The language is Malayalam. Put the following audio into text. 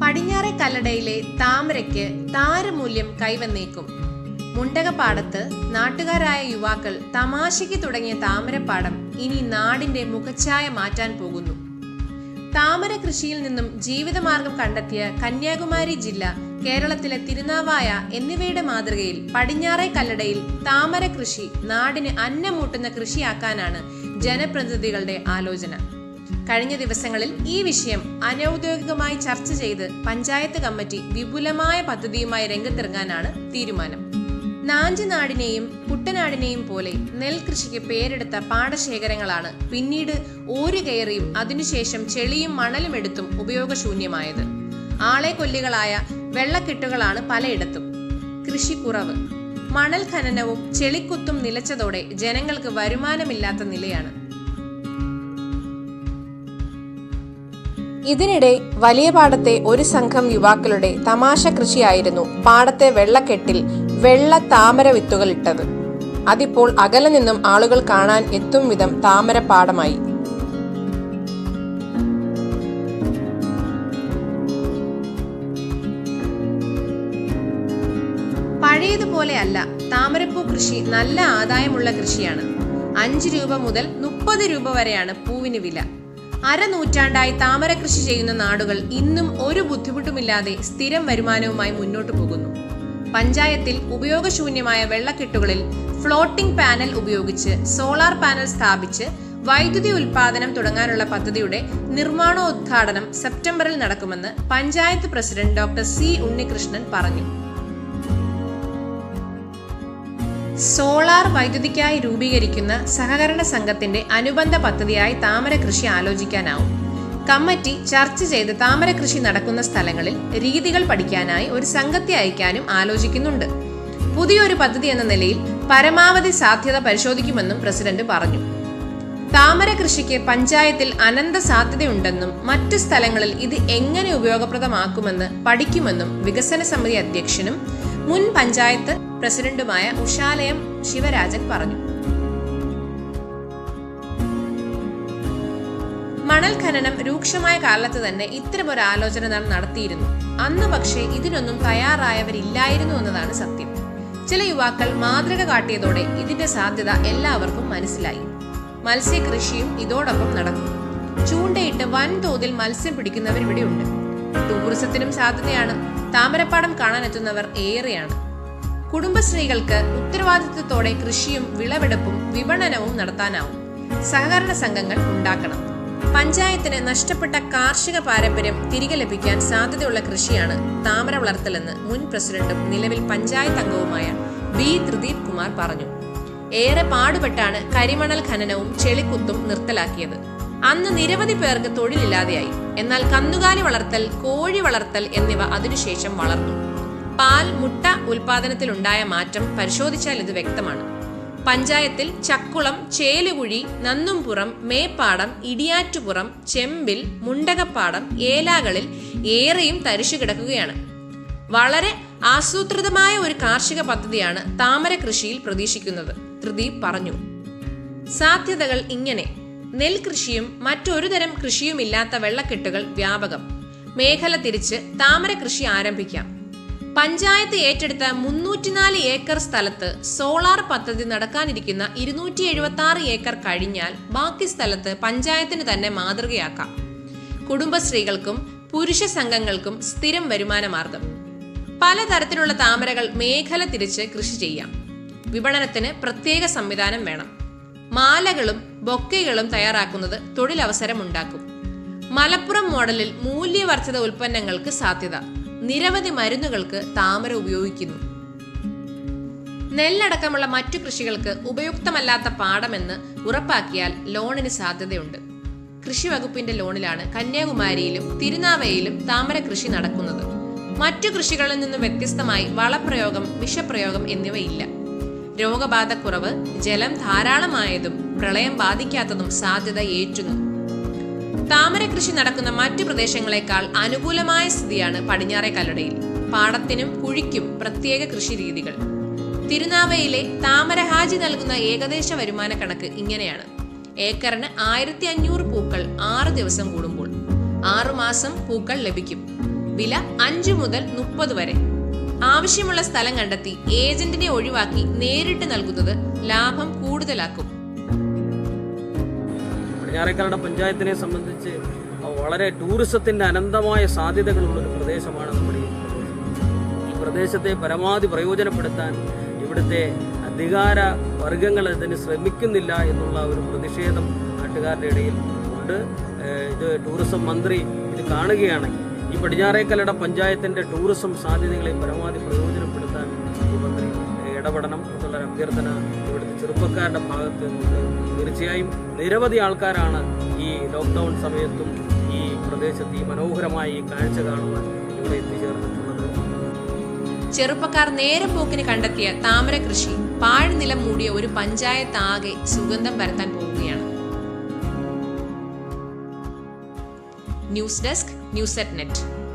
പടിഞ്ഞാറെ കല്ലടയിലെ താമരയ്ക്ക് താരമൂല്യം കൈവന്നേക്കും മുണ്ടകപ്പാടത്ത് നാട്ടുകാരായ യുവാക്കൾ തമാശയ്ക്ക് തുടങ്ങിയ താമരപ്പാടം ഇനി നാടിന്റെ മുഖച്ഛായ മാറ്റാൻ പോകുന്നു താമര കൃഷിയിൽ നിന്നും ജീവിതമാർഗം കണ്ടെത്തിയ കന്യാകുമാരി ജില്ല കേരളത്തിലെ തിരുനാവായ എന്നിവയുടെ മാതൃകയിൽ പടിഞ്ഞാറെ കല്ലടയിൽ താമര കൃഷി നാടിന് അന്നമൂട്ടുന്ന കൃഷിയാക്കാനാണ് ജനപ്രതിനിധികളുടെ ആലോചന കഴിഞ്ഞ ദിവസങ്ങളിൽ ഈ വിഷയം അനൌദ്യോഗികമായി ചർച്ച ചെയ്ത് പഞ്ചായത്ത് കമ്മിറ്റി വിപുലമായ പദ്ധതിയുമായി രംഗത്തിറങ്ങാനാണ് തീരുമാനം നാഞ്ചനാടിനെയും കുട്ടനാടിനെയും പോലെ നെൽകൃഷിക്ക് പേരെടുത്ത പാടശേഖരങ്ങളാണ് പിന്നീട് ഓരു കയറിയും അതിനുശേഷം ചെളിയും മണലും എടുത്തും ഉപയോഗശൂന്യമായത് ആളെ കൊല്ലികളായ വെള്ളക്കെട്ടുകളാണ് പലയിടത്തും കൃഷി കുറവ് മണൽ ഖനനവും ചെളിക്കുത്തും നിലച്ചതോടെ ജനങ്ങൾക്ക് വരുമാനമില്ലാത്ത നിലയാണ് ഇതിനിടെ വലിയ പാടത്തെ ഒരു സംഘം യുവാക്കളുടെ തമാശ കൃഷിയായിരുന്നു പാടത്തെ വെള്ളക്കെട്ടിൽ വെള്ള താമര വിത്തുകൾ ഇട്ടത് അതിപ്പോൾ അകലെ നിന്നും ആളുകൾ കാണാൻ എത്തും വിധം താമര പാടമായി പഴയതുപോലെയല്ല താമരപ്പൂ കൃഷി നല്ല ആദായമുള്ള കൃഷിയാണ് അഞ്ച് രൂപ മുതൽ മുപ്പത് രൂപ വരെയാണ് പൂവിന് വില അരനൂറ്റാണ്ടായി താമര കൃഷി ചെയ്യുന്ന നാടുകൾ ഇന്നും ഒരു ബുദ്ധിമുട്ടുമില്ലാതെ സ്ഥിരം വരുമാനവുമായി മുന്നോട്ടു പോകുന്നു പഞ്ചായത്തിൽ ഉപയോഗശൂന്യമായ വെള്ളക്കെട്ടുകളിൽ ഫ്ലോട്ടിംഗ് പാനൽ ഉപയോഗിച്ച് സോളാർ പാനൽ സ്ഥാപിച്ച് വൈദ്യുതി ഉൽപാദനം തുടങ്ങാനുള്ള പദ്ധതിയുടെ നിർമ്മാണോദ്ഘാടനം സെപ്റ്റംബറിൽ നടക്കുമെന്ന് panchayat president doctor C Unnikrishnan പറഞ്ഞു സോളാർ വൈദ്യുതിക്കായി രൂപീകരിക്കുന്ന സഹകരണ സംഘത്തിന്റെ അനുബന്ധ പദ്ധതിയായി താമര കൃഷി ആലോചിക്കാനാവും കമ്മിറ്റി ചർച്ച ചെയ്ത് താമര കൃഷി നടക്കുന്ന സ്ഥലങ്ങളിൽ രീതികൾ പഠിക്കാനായി ഒരു സംഘത്തെ അയക്കാനും ആലോചിക്കുന്നുണ്ട് പുതിയൊരു പദ്ധതി എന്ന നിലയിൽ പരമാവധി സാധ്യത പരിശോധിക്കുമെന്നും പ്രസിഡന്റ് പറഞ്ഞു താമര കൃഷിക്ക് പഞ്ചായത്തിൽ അനന്ത സാധ്യതയുണ്ടെന്നും മറ്റു സ്ഥലങ്ങളിൽ ഇത് എങ്ങനെ ഉപയോഗപ്രദമാക്കുമെന്ന് പഠിക്കുമെന്നും വികസന സമിതി അധ്യക്ഷനും മുൻ പഞ്ചായത്ത് പ്രസിഡന്റുമായ ഉഷാലയം ശിവരാജൻ പറഞ്ഞു മണൽ ഖനനം രൂക്ഷമായ കാലത്ത് തന്നെ ഇത്തരമൊരു ആലോചന നാം നടത്തിയിരുന്നു അന്ന് പക്ഷേ ഇതിനൊന്നും തയ്യാറായവരില്ലായിരുന്നു എന്നതാണ് സത്യം ചില യുവാക്കൾ മാതൃക കാട്ടിയതോടെ ഇതിന്റെ സാധ്യത എല്ലാവർക്കും മനസ്സിലായി മത്സ്യകൃഷിയും ഇതോടൊപ്പം നടക്കും ചൂണ്ടയിട്ട് വൻതോതിൽ മത്സ്യം പിടിക്കുന്നവർ ഇവിടെയുണ്ട് ടൂറിസത്തിനും സാധ്യതയാണ് താമരപ്പാടം കാണാനെത്തുന്നവർ ഏറെയാണ് കുടുംബശ്രീകൾക്ക് ഉത്തരവാദിത്വത്തോടെ കൃഷിയും വിളവെടുപ്പും വിപണനവും നടത്താനാവും സഹകരണ സംഘങ്ങൾ ഉണ്ടാക്കണം പഞ്ചായത്തിന് നഷ്ടപ്പെട്ട കാർഷിക പാരമ്പര്യം തിരികെ ലഭിക്കാൻ സാധ്യതയുള്ള കൃഷിയാണ് താമര വളർത്തലെന്ന് മുൻ പ്രസിഡന്റും നിലവിൽ പഞ്ചായത്ത് അംഗവുമായ ബി ത്രിദീപ് കുമാർ പറഞ്ഞു ഏറെ പാടുപെട്ടാണ് കരിമണൽ ഖനനവും ചെളിക്കുത്തും നിർത്തലാക്കിയത് അന്ന് നിരവധി പേർക്ക് തൊഴിലില്ലാതെയായി എന്നാൽ കന്നുകാലി വളർത്തൽ കോഴി വളർത്തൽ എന്നിവ അതിനുശേഷം വളർന്നു പാൽ മുട്ട ഉൽപാദനത്തിലുണ്ടായ മാറ്റം പരിശോധിച്ചാൽ ഇത് വ്യക്തമാണ് പഞ്ചായത്തിൽ ചക്കുളം ചേലുകുഴി നന്നുംപുറം മേപ്പാടം ഇടിയാറ്റുപുറം ചെമ്പിൽ മുണ്ടകപ്പാടം ഏലാകളിൽ ഏറെയും തരിശു കിടക്കുകയാണ് വളരെ ആസൂത്രിതമായ ഒരു കാർഷിക പദ്ധതിയാണ് താമര കൃഷിയിൽ പ്രതീക്ഷിക്കുന്നത് ത്രിദീപ് പറഞ്ഞു സാധ്യതകൾ ഇങ്ങനെ നെൽകൃഷിയും മറ്റൊരു തരം കൃഷിയുമില്ലാത്ത വെള്ളക്കെട്ടുകൾ വ്യാപകം മേഖല തിരിച്ച് താമര കൃഷി ആരംഭിക്കാം പഞ്ചായത്ത് ഏറ്റെടുത്ത മുന്നൂറ്റിനാല് ഏക്കർ സ്ഥലത്ത് സോളാർ പദ്ധതി നടക്കാനിരിക്കുന്ന ഇരുന്നൂറ്റി എഴുപത്തി ആറ് ഏക്കർ കഴിഞ്ഞാൽ ബാക്കി സ്ഥലത്ത് പഞ്ചായത്തിന് തന്നെ മാതൃകയാക്കാം കുടുംബശ്രീകൾക്കും പുരുഷ സംഘങ്ങൾക്കും സ്ഥിരം വരുമാന മാർഗം പലതരത്തിലുള്ള താമരകൾ മേഖല തിരിച്ച് കൃഷി ചെയ്യാം വിപണനത്തിന് പ്രത്യേക സംവിധാനം വേണം മാലകളും ബൊക്കകളും തയ്യാറാക്കുന്നത് തൊഴിലവസരമുണ്ടാക്കും മലപ്പുറം മോഡലിൽ മൂല്യവർദ്ധിത ഉൽപ്പന്നങ്ങൾക്ക് സാധ്യത നിരവധി മരുന്നുകൾക്ക് താമര ഉപയോഗിക്കുന്നു നെല്ലടക്കമുള്ള മറ്റു കൃഷികൾക്ക് ഉപയുക്തമല്ലാത്ത പാടമെന്ന് ഉറപ്പാക്കിയാൽ ലോണിന് സാധ്യതയുണ്ട് കൃഷി വകുപ്പിന്റെ ലോണിലാണ് കന്യാകുമാരിയിലും തിരുനാവയിലും താമര കൃഷി നടക്കുന്നത് മറ്റു കൃഷികളിൽ നിന്ന് വ്യത്യസ്തമായി വളപ്രയോഗം വിഷപ്രയോഗം എന്നിവയില്ല രോഗബാധക്കുറവ് ജലം ധാരാളമായതും പ്രളയം ബാധിക്കാത്തതും സാധ്യത ഏറ്റുന്നു താമര കൃഷി നടക്കുന്ന മറ്റു പ്രദേശങ്ങളെക്കാൾ അനുകൂലമായ സ്ഥിതിയാണ് പടിഞ്ഞാറെ കല്ലടയിൽ പാടത്തിനും കുഴിക്കും പ്രത്യേക കൃഷി രീതികൾ തിരുനാവയിലെ താമരഹാജി നൽകുന്ന ഏകദേശ വരുമാന കണക്ക് ഇങ്ങനെയാണ് ഏക്കറിന് ആയിരത്തി അഞ്ഞൂറ് പൂക്കൾ ആറ് ദിവസം കൂടുമ്പോൾ ആറുമാസം പൂക്കൾ ലഭിക്കും വില അഞ്ചു മുതൽ മുപ്പത് വരെ ആവശ്യമുള്ള സ്ഥലം കണ്ടെത്തി ഏജന്റിനെ ഒഴിവാക്കി നേരിട്ട് നൽകുന്നത് ലാഭം കൂടുതലാക്കും പടിഞ്ഞാറേക്കരയുടെ പഞ്ചായത്തിനെ സംബന്ധിച്ച് വളരെ ടൂറിസത്തിന്റെ അനന്തമായ സാധ്യതകളുള്ള ഒരു പ്രദേശമാണ് നമ്മുടെ ഈ പ്രദേശം ഈ പ്രദേശത്തെ പരമാവധി പ്രയോജനപ്പെടുത്താൻ ഇവിടുത്തെ അധികാര വർഗങ്ങൾ ഇതിന് ശ്രമിക്കുന്നില്ല എന്നുള്ള ഒരു പ്രതിഷേധം നാട്ടുകാരുടെ ഇടയിൽ ഉണ്ട് ഏഹ് ഇത് ടൂറിസം മന്ത്രി ഇത് കാണുകയാണെങ്കിൽ ഈ പടിഞ്ഞാറേക്കലയുടെ പഞ്ചായത്തിന്റെ ടൂറിസം സാധ്യതകളെ പരമാവധി പ്രയോജനപ്പെടുത്താൻ ഈ മന്ത്രി ഇടപെടണം എന്നുള്ളൊരു അഭ്യർത്ഥന ഇവിടുത്തെ ചെറുപ്പക്കാരുടെ ഭാഗത്ത് നിന്നുണ്ട് തീർച്ചയായും നിരവധി ആൾക്കാരാണ് ഈ ലോക്ക്ഡൗൺ സമയത്തും ഈ പ്രദേശത്ത് ഈ മനോഹരമായ ഈ കാഴ്ച കാണുവാൻ ഇവിടെ എത്തിച്ചേർന്നിട്ടുള്ളത് ചെറുപ്പക്കാർ നേരം പോക്കിന് കണ്ടെത്തിയ താമര കൃഷി പാഴ്നിലം മൂടിയ ഒരു പഞ്ചായത്ത് ആകെ സുഗന്ധം പരത്താൻ പോവുകയാണ് news desk news at net